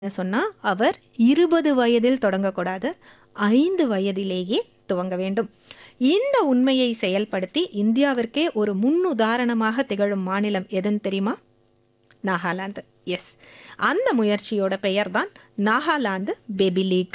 சொன்னா அவர் இருபது வயதில் தொடங்கக்கூடாது ஐந்து வயதிலேயே துவங்க வேண்டும் இந்த உண்மையை செயல்படுத்தி இந்தியாவிற்கே ஒரு முன்னுதாரணமாக திகழும் மாநிலம் எதுன்னு தெரியுமா நாகாலாந்து எஸ் அந்த முயற்சியோட பெயர் தான் Nagaland baby league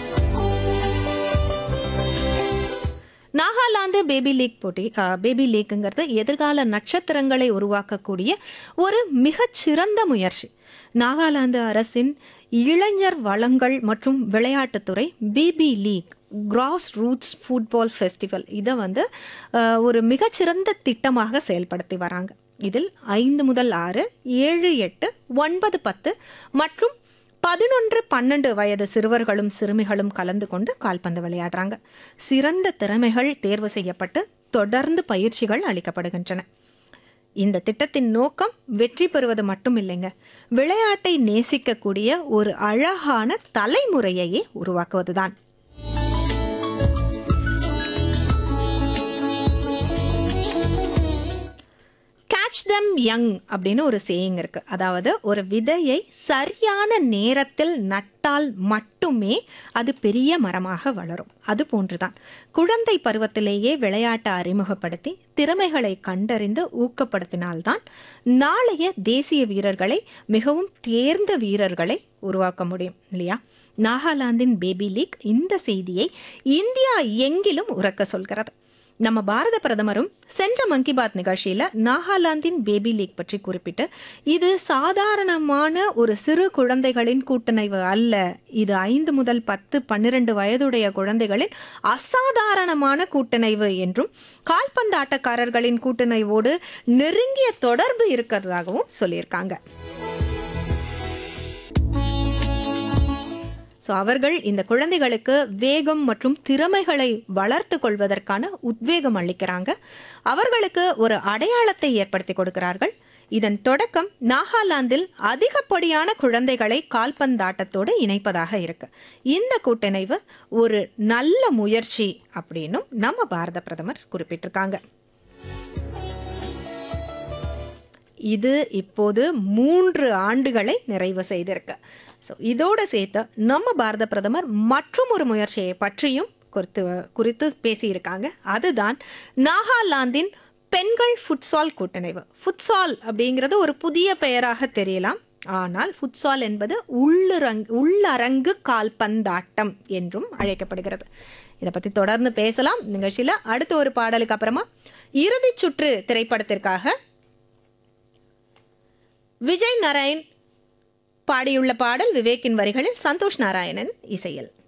Nagaland baby league போட்டி பேபி லீக்குங்கிறது எதிர்கால நட்சத்திரங்களை உருவாக்கக்கூடிய ஒரு மிகச்சிறந்த முயற்சி நாகாலாந்து அரசின் இளைஞர் வளங்கள் மற்றும் விளையாட்டுத்துறை BB league grass roots football festival இதை வந்து அஹ், ஒரு மிகச்சிறந்த திட்டமாக செயல்படுத்தி வராங்க இதில் ஐந்து முதல் ஆறு ஏழு எட்டு ஒன்பது பத்து மற்றும் பதினொன்று பன்னெண்டு வயது சிறுவர்களும் சிறுமிகளும் கலந்து கொண்டு கால்பந்து விளையாடுறாங்க சிறந்த திறமைகள் தேர்வு செய்யப்பட்டு தொடர்ந்து பயிற்சிகள் அளிக்கப்படுகின்றன இந்த திட்டத்தின் நோக்கம் வெற்றி பெறுவது மட்டும் இல்லைங்க விளையாட்டை நேசிக்கக்கூடிய ஒரு அழகான தலைமுறையையே உருவாக்குவதுதான் கேட்ச் தம் யங் அப்படின்னு ஒரு சேயிங் இருக்கு அதாவது ஒரு விதையை சரியான நேரத்தில் நட்டால் மட்டுமே அது பெரிய மரமாக வளரும் அது போன்றுதான் குழந்தை பருவத்திலேயே விளையாட்டை அறிமுகப்படுத்தி திறமைகளை கண்டறிந்து ஊக்கப்படுத்தினால்தான் நாளைய தேசிய வீரர்களை மிகவும் தேர்ந்த வீரர்களை உருவாக்க முடியும் இல்லையா நாகாலாந்தின் பேபி லீக் இந்த செய்தியை இந்தியா எங்கிலும் உறக்க சொல்கிறது நம்ம பாரத பிரதமரும் சென்ற மன் கி பாத் நிகழ்ச்சியில் நாகாலாந்தின் பேபி லீக் பற்றி குறிப்பிட்டு இது சாதாரணமான ஒரு சிறு குழந்தைகளின் கூட்டணைவு அல்ல இது ஐந்து முதல் பத்து பன்னிரண்டு வயதுடைய குழந்தைகளின் அசாதாரணமான கூட்டணைவு என்றும் கால்பந்து ஆட்டக்காரர்களின் கூட்டணைவோடு நெருங்கிய தொடர்பு இருக்கிறதாகவும் சொல்லியிருக்காங்க ஸோ அவர்கள் இந்த குழந்தைகளுக்கு வேகம் மற்றும் திறமைகளை வளர்த்து கொள்வதற்கான உத்வேகம் அளிக்கிறாங்க அவர்களுக்கு ஒரு அடையாளத்தை ஏற்படுத்தி கொடுக்கிறார்கள் இதன் தொடக்கம் நாகாலாந்தில் அதிகப்படியான குழந்தைகளை கால்பந்தாட்டத்தோடு இணைப்பதாக இருக்கு இந்த கூட்டிணைவு ஒரு நல்ல முயற்சி அப்படின்னும் நம்ம பாரத பிரதமர் குறிப்பிட்டிருக்காங்க இது இப்போது மூன்று ஆண்டுகளை நிறைவு செய்திருக்கு ஸோ இதோடு சேர்த்து நம்ம பாரத பிரதமர் மற்றும் ஒரு முயற்சியை பற்றியும் குறித்து குறித்து பேசியிருக்காங்க அதுதான் நாகாலாந்தின் பெண்கள் ஃபுட்சால் கூட்டணைவு ஃபுட்சால் அப்படிங்கிறது ஒரு புதிய பெயராக தெரியலாம் ஆனால் ஃபுட்சால் என்பது உள்ளரங் உள்ளரங்கு கால்பந்தாட்டம் என்றும் அழைக்கப்படுகிறது இதை பற்றி தொடர்ந்து பேசலாம் நிகழ்ச்சியில் அடுத்த ஒரு பாடலுக்கு அப்புறமா இறுதிச் சுற்று திரைப்படத்திற்காக விஜய் நாராயண் பாடியுள்ள பாடல் விவேக்கின் வரிகளில் சந்தோஷ் நாராயணன் இசையில்